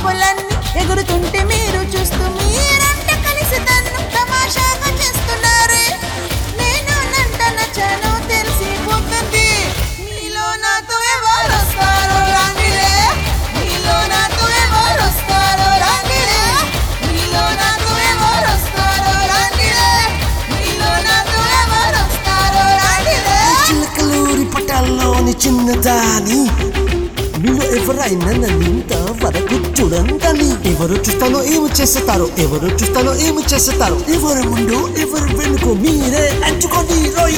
చూపులన్నీ ఎగురుతుంటే మీరు చూస్తూ మీరంటే కలిసి నన్ను తమాషాగా చేస్తున్నారే నేను నంట నచ్చాను తెలిసిపోతుంది మీలో నాతో ఎవరు వస్తారో రాండిలే మీలో నాతో ఎవరు వస్తారో రాండిలే మీలో నాతో ఎవరు వస్తారో రాండిలే మీలో నాతో ఎవరు వస్తారో రాండిలే చిలకలూరి పటాల్లోని చిన్నదాని మీలో ఎవరైనా నన్ను ఇంత వరకు చూడందని ఎవరు చూస్తానో ఏమి చేస్తారో ఎవరు చూస్తానో ఏమి చేస్తారో ఎవరు ముందు ఎవరు వెనుక మీరే ఎంచుకోండి రోయ్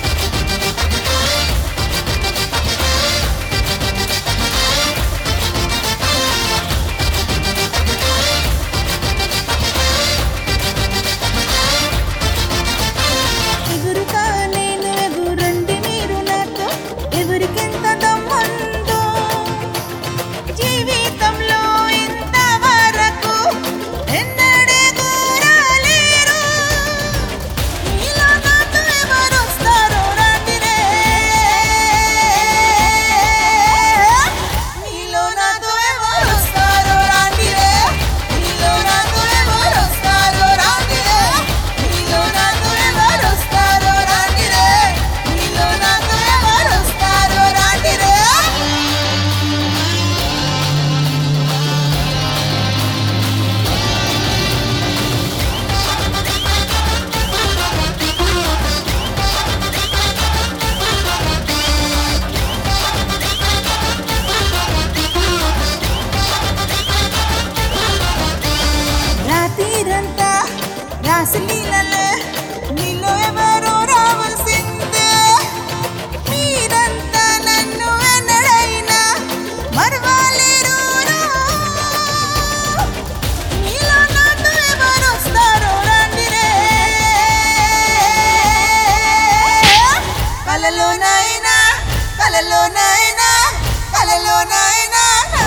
ఎగురుతా నేను ఎగురండి మీరు నాతో ఎవరికెంత దమ్ముందో జీవితంలో ఇంతవరకు ఎన్నడెగురాలేరు మీలో నాతో ఎవరు వస్తారో రాండిరే మీలో నాతో ఎవరు వస్తారో రాండిరే మీలో నాతో ఎవరు వస్తారో రాండిరే మీలో నాతో ఎవరు వస్తారో రాండిరే మీలో నాతో ఎవరు వస్తారో రాండిరే రాత్రిరంతా రాసలీలలే నీలో ఎవరో రావాల్సిందే మీరంతా నన్ను ఎన్నడైనా మరవాలేరు మీలో నాతో ఎవరు వస్తారో రండిరే కలలోనైనా కలలోనైనా కలలోనైనా